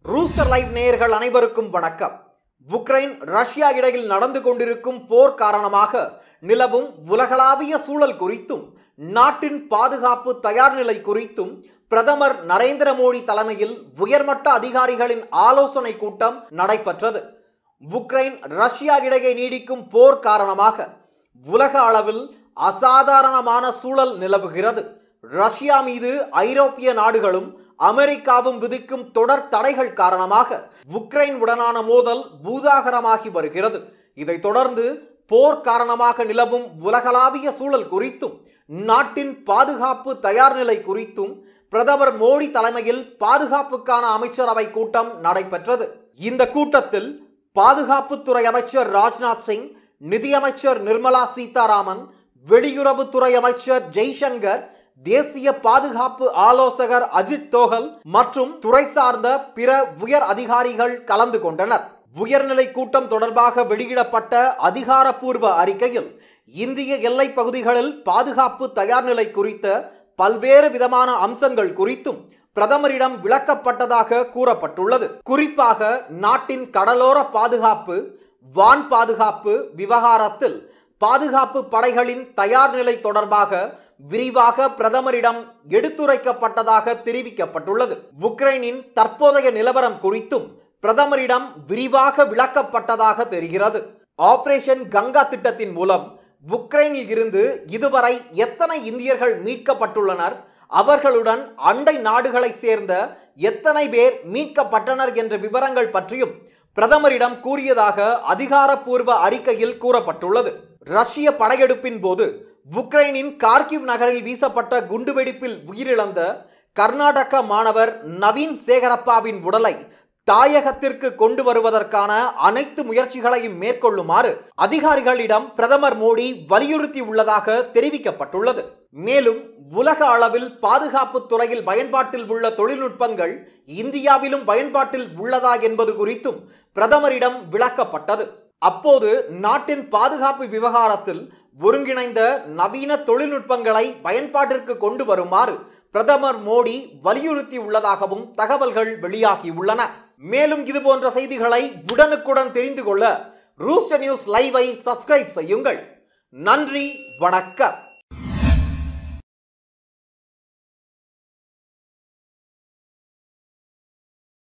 rooster live நேயர்கள் அனைவருக்கும் வணக்கம் உக்ரைன் ரஷ்யா இடையில் நடந்து கொண்டிருக்கும் போர் காரணமாக நிலவும் உலகளாவிய சூழல் குறித்தும் நாட்டின் பாதுகாப்பு தயார் நிலை குறித்தும் பிரதமர் நரேந்திர மோடி தலைமையில் உயர்மட்ட அதிகாரிகளின் ஆலோசனை கூட்டம் நடைபெற்றது உக்ரைன் ரஷ்யா இடையே நீடிக்கும் போர் காரணமாக உலக அளவில் அசாதாரணமான சூழல் நிலவுகிறது ரஷ்யா மீது ஐரோப்பிய நாடுகளும் அமெரிக்காவும் விதிக்கும் தொடர் தடைகள் காரணமாக உக்ரைன் உடனான மோதல் பூதாகரமாகி வருகிறது இதைத் தொடர்ந்து போர் காரணமாக நிலவும் உலகளாவிய சூழல் குறித்தும் நாட்டின் பாதுகாப்பு தயார் நிலை குறித்தும் பிரதமர் மோடி தலைமையில் பாதுகாப்புக்கான அமைச்சரவை கூட்டம் நடைபெற்றது இந்த கூட்டத்தில் பாதுகாப்புத்துறை அமைச்சர் ராஜ்நாத் சிங் நிதியமைச்சர் நிர்மலா சீதாராமன் வெளியுறவுத்துறை அமைச்சர் ஜெய்சங்கர் தேசிய பாதுகாப்பு ஆலோசகர் அஜித் தோகல் மற்றும் துறை சார்ந்த பிற உயர் அதிகாரிகள் கலந்து கொண்டனர் உயர்நிலை கூட்டம் தொடர்பாக வெளியிடப்பட்ட அதிகாரப்பூர்வ அறிக்கையில் இந்திய எல்லைப் பகுதிகளில் பாதுகாப்பு தயார் நிலை குறித்த பல்வேறு விதமான அம்சங்கள் குறித்தும் பிரதமரிடம் விளக்கப்பட்டதாக கூறப்பட்டுள்ளது குறிப்பாக நாட்டின் கடலோர பாதுகாப்பு வான் பாதுகாப்பு விவகாரத்தில் பாதுகாப்பு படைகளின் தயார் நிலை தொடர்பாக விரிவாக பிரதமரிடம் எடுத்துரைக்கப்பட்டதாக தெரிவிக்கப்பட்டுள்ளது உக்ரைனின் தற்போதைய நிலவரம் குறித்தும் பிரதமரிடம் விரிவாக விளக்கப்பட்டதாக தெரிகிறது ஆபரேஷன் கங்கா திட்டத்தின் மூலம் உக்ரைனில் இருந்து இதுவரை எத்தனை இந்தியர்கள் மீட்கப்பட்டுள்ளனர் அவர்களுடன் அண்டை நாடுகளை சேர்ந்த எத்தனை பேர் மீட்கப்பட்டனர் என்ற விவரங்கள் பற்றியும் பிரதமரிடம் கூறியதாக அதிகாரப்பூர்வ அறிக்கையில் கூறப்பட்டுள்ளது ரஷ்ய படையெடுப்பின் போது உக்ரைனின் கார்கிவ் நகரில் வீசப்பட்ட குண்டுவெடிப்பில் உயிரிழந்த கர்நாடக மாணவர் நவீன் சேகரப்பாவின் உடலை தாயகத்திற்கு கொண்டு வருவதற்கான அனைத்து முயற்சிகளையும் மேற்கொள்ளுமாறு அதிகாரிகளிடம் பிரதமர் மோடி வலியுறுத்தி உள்ளதாக தெரிவிக்கப்பட்டுள்ளது மேலும் உலக அளவில் பாதுகாப்பு துறையில் பயன்பாட்டில் உள்ள தொழில்நுட்பங்கள் இந்தியாவிலும் பயன்பாட்டில் உள்ளதா என்பது குறித்தும் பிரதமரிடம் விளக்கப்பட்டது அப்போது நாட்டின் பாதுகாப்பு விவகாரத்தில் ஒருங்கிணைந்த நவீன தொழில்நுட்பங்களை பயன்பாட்டிற்கு கொண்டு வருமாறு பிரதமர் மோடி வலியுறுத்தி உள்ளதாகவும் தகவல்கள் வெளியாகியுள்ளன மேலும் இது போன்ற செய்திகளை உடனுக்குடன் தெரிந்து கொள்ள ரூஸ்டர் நியூஸ் லைவை சப்ஸ்கிரைப் செய்யுங்கள் நன்றி வணக்கம்